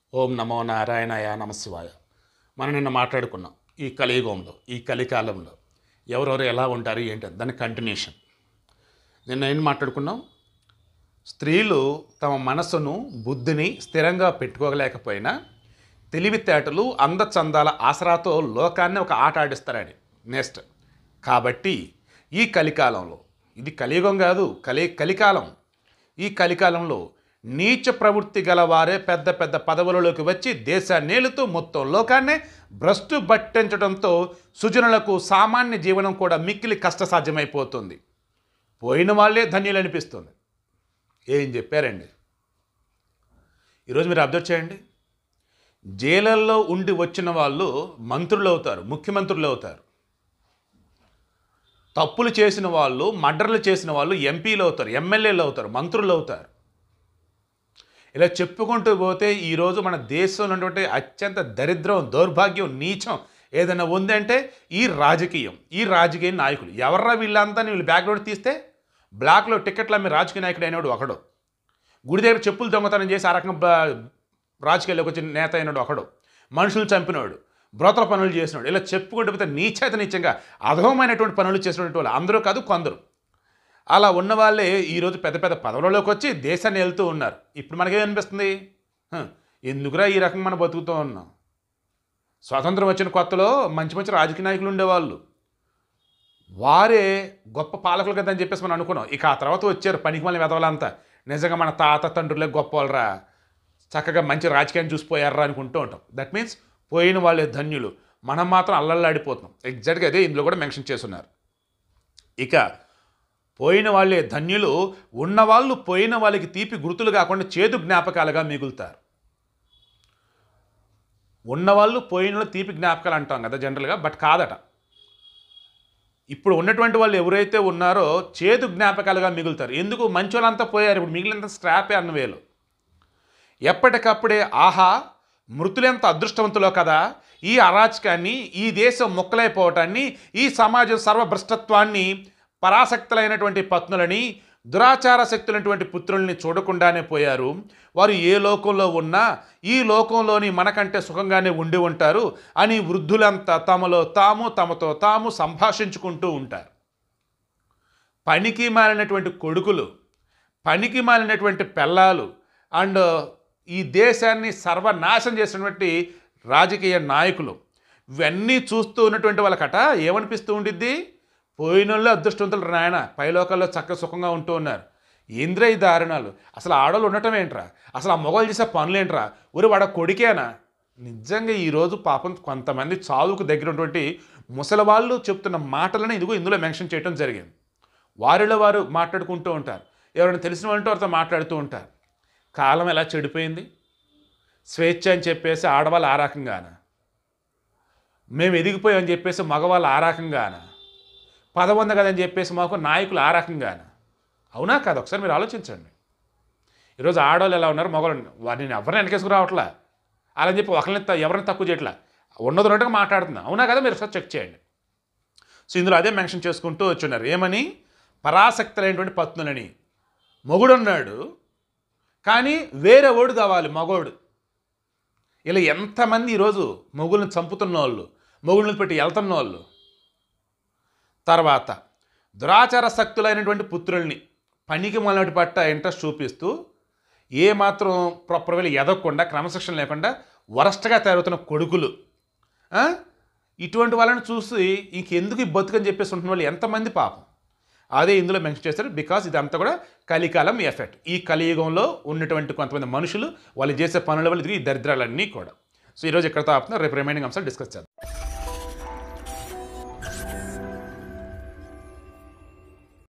ఓం నమో నారాయణాయ నమశివాయ మనం నిన్న మాట్లాడుకున్నాం ఈ కలియుగంలో ఈ కలికాలంలో ఎవరెవరు ఎలా ఉంటారు ఏంటి అని. దాని కంటిన్యూషన్ నిన్న ఏం మాట్లాడుకున్నాం స్త్రీలు తమ మనసును బుద్ధిని స్థిరంగా పెట్టుకోలేకపోయినా తెలివితేటలు అందచందాల ఆసరాతో లోకాన్ని ఒక ఆట ఆడిస్తారని నెక్స్ట్ కాబట్టి ఈ కలికాలంలో ఇది కలియుగం కాదు కలి కలికాలం ఈ కలికాలంలో నీచ ప్రవృత్తి గలవారే పెద్ద పెద్ద పదవులలోకి వచ్చి దేశాన్ని ఏలుతూ మొత్తం లోకాన్నే భ్రష్టు పట్టించడంతో సుజనులకు సామాన్య జీవనం కూడా మిక్కిలి కష్టసాధ్యమైపోతుంది పోయిన వాళ్ళే ధన్యులు అనిపిస్తుంది ఏం చెప్పారండి ఈరోజు మీరు అబ్జర్వ్ చేయండి జైలల్లో ఉండి వచ్చిన వాళ్ళు మంత్రులు అవుతారు ముఖ్యమంత్రులు అవుతారు తప్పులు చేసిన వాళ్ళు మర్డర్లు చేసిన వాళ్ళు ఎంపీలు అవుతారు ఎమ్మెల్యేలు అవుతారు మంత్రులు అవుతారు ఇలా చెప్పుకుంటూ పోతే ఈరోజు మన దేశంలో ఉన్నటువంటి అత్యంత దరిద్రం దౌర్భాగ్యం నీచం ఏదైనా ఉందంటే ఈ రాజకీయం ఈ రాజకీయ నాయకులు ఎవర్రా వీళ్ళంతా వీళ్ళు బ్యాక్గ్రౌండ్ తీస్తే బ్లాక్లో టికెట్లు అమ్మి రాజకీయ నాయకుడు అయినాడు ఒకడు గుడి దగ్గర చెప్పులు దొంగతనం చేసి ఆ రకంగా బ- రాజకీయాల్లోకి వచ్చిన నేత అయినాడు ఒకడు మనుషులు చంపినవాడు బ్రోతల పనులు చేసినాడు ఇలా చెప్పుకుంటూ పోతే నీచేత నీచంగా అధమమైనటువంటి పనులు చేసినటువంటి వాళ్ళు అందరూ కాదు కొందరు అలా ఉన్న వాళ్ళే ఈరోజు పెద్ద పెద్ద పదవులలోకి వచ్చి దేశాన్ని వెళ్తూ ఉన్నారు ఇప్పుడు మనకేమనిపిస్తుంది హ, ఎందుకురా ఈ రకంగా మనం బతుకుతూ ఉన్నాం స్వాతంత్రం వచ్చిన కొత్తలో మంచి మంచి రాజకీయ నాయకులు ఉండేవాళ్ళు వారే గొప్ప పాలకులు కదా అని చెప్పేసి మనం అనుకున్నాం ఇక ఆ తర్వాత వచ్చారు పనికి మళ్ళీ వెదవాలంతా నిజంగా మన తాత తండ్రులే గొప్ప వాళ్ళరా చక్కగా మంచి రాజకీయాన్ని చూసిపోయారా అనుకుంటూ ఉంటాం దట్ మీన్స్ పోయిన వాళ్ళే ధన్యులు మనం మాత్రం అల్లల్లాడిపోతున్నాం ఎగ్జాక్ట్గా అదే ఇందులో కూడా మెన్షన్ చేస్తున్నారు ఇక పోయిన వాళ్ళే ధన్యులు ఉన్నవాళ్ళు పోయిన వాళ్ళకి తీపి గుర్తులు కాకుండా చేదు జ్ఞాపకాలుగా మిగులుతారు ఉన్నవాళ్ళు పోయిన వాళ్ళు తీపి జ్ఞాపకాలు అంటాం కదా జనరల్గా బట్ కాదట ఇప్పుడు ఉన్నటువంటి వాళ్ళు ఎవరైతే ఉన్నారో చేదు జ్ఞాపకాలుగా మిగులుతారు ఎందుకు మంచి వాళ్ళంతా పోయారు ఇప్పుడు మిగిలినంత స్ట్రాపే అన్నవేలు ఎప్పటికప్పుడే ఆహా మృతులెంత అదృష్టవంతులో కదా ఈ అరాచకాన్ని ఈ దేశం మొక్కలైపోవటాన్ని ఈ సమాజం సర్వభ్రష్టత్వాన్ని పరాసక్తులైనటువంటి పత్నులని దురాచార శక్తులైనటువంటి పుత్రుల్ని చూడకుండానే పోయారు వారు ఏ లోకంలో ఉన్నా ఈ లోకంలోని మనకంటే సుఖంగానే ఉండి ఉంటారు అని వృద్ధులంతా తమలో తాము తమతో తాము సంభాషించుకుంటూ ఉంటారు పనికి మాలినటువంటి కొడుకులు పనికి మాలినటువంటి పెళ్ళాలు అండ్ ఈ దేశాన్ని సర్వనాశనం చేసినటువంటి రాజకీయ నాయకులు ఇవన్నీ చూస్తూ ఉన్నటువంటి వాళ్ళకట ఏమనిపిస్తూ ఉండిద్ది పోయిన వాళ్ళు అదృష్టవంతులు నాయన పైలోకాల్లో చక్క సుఖంగా ఉంటూ ఉన్నారు ఏంద్ర ఈ దారుణాలు అసలు ఆడవాళ్ళు ఉండటం ఏంట్రా అసలు ఆ మొగలు చేసే పనులేంట్రా ఊరి వాడ కొడికేనా నిజంగా ఈరోజు పాపం కొంతమంది చావుకు దగ్గర ఉన్నటువంటి ముసలి వాళ్ళు చెప్తున్న మాటలను ఇదిగో ఇందులో మెన్షన్ చేయడం జరిగింది వారిలో వారు మాట్లాడుకుంటూ ఉంటారు ఎవరైనా తెలిసిన వాళ్ళతో వారితో మాట్లాడుతూ ఉంటారు కాలం ఎలా చెడిపోయింది స్వేచ్ఛ అని చెప్పేసి ఆడవాళ్ళు ఆ రకంగాన మేము ఎదిగిపోయామని చెప్పేసి మగవాళ్ళు ఆ రకంగాన పదవి ఉంది కదని చెప్పేసి మాకు నాయకులు ఆ రకంగాన అవునా కాదు ఒకసారి మీరు ఆలోచించండి ఈరోజు ఆడవాళ్ళు ఎలా ఉన్నారు మగవాళ్ళు వారిని ఎవరిని వెనకేసుకు రావట్లా అలా చెప్పి ఒకరిని త- ఎవరిని తక్కువ చేయట్లా ఉన్నది ఉన్నట్టుగా మాట్లాడుతున్నా అవునా కదా మీరు ఒకసారి చెక్ చేయండి సో ఇందులో అదే మెన్షన్ చేసుకుంటూ వచ్చున్నారు ఏమని పరాసక్తులైనటువంటి పత్నులని మొగుడున్నాడు కానీ వేరే ఓడు కావాలి మగోడు ఇలా ఎంతమంది ఈరోజు మొగుల్ని చంపుతున్న వాళ్ళు మొగుళ్ళని పెట్టి వెళ్తున్న వాళ్ళు తర్వాత దురాచార శక్తులైనటువంటి పుత్రుల్ని పనికి మొదటి పట్ట ఇంట్రెస్ట్ చూపిస్తూ ఏమాత్రం ప్రాపర్ వేలు ఎదగకుండా క్రమశిక్షణ లేకుండా వరస్ట్గా తయారవుతున్న కొడుకులు ఆ? ఇటువంటి వాళ్ళని చూసి ఇంకెందుకు ఈ బతుకని చెప్పేసి ఉంటున్న వాళ్ళు ఎంతమంది పాపం అదే ఇందులో మెన్షన్ చేస్తారు బికాస్ ఇదంతా కూడా కలికాలం ఎఫెక్ట్ ఈ కలియుగంలో ఉన్నటువంటి కొంతమంది మనుషులు వాళ్ళు చేసే పనుల వల్ల ఇది ఈ దరిద్రాలన్నీ కూడా సో ఈరోజు ఇక్కడ ఆపుతున్నా రేపు రిమైనింగ్ అంశాలు డిస్కస్ చేద్దాం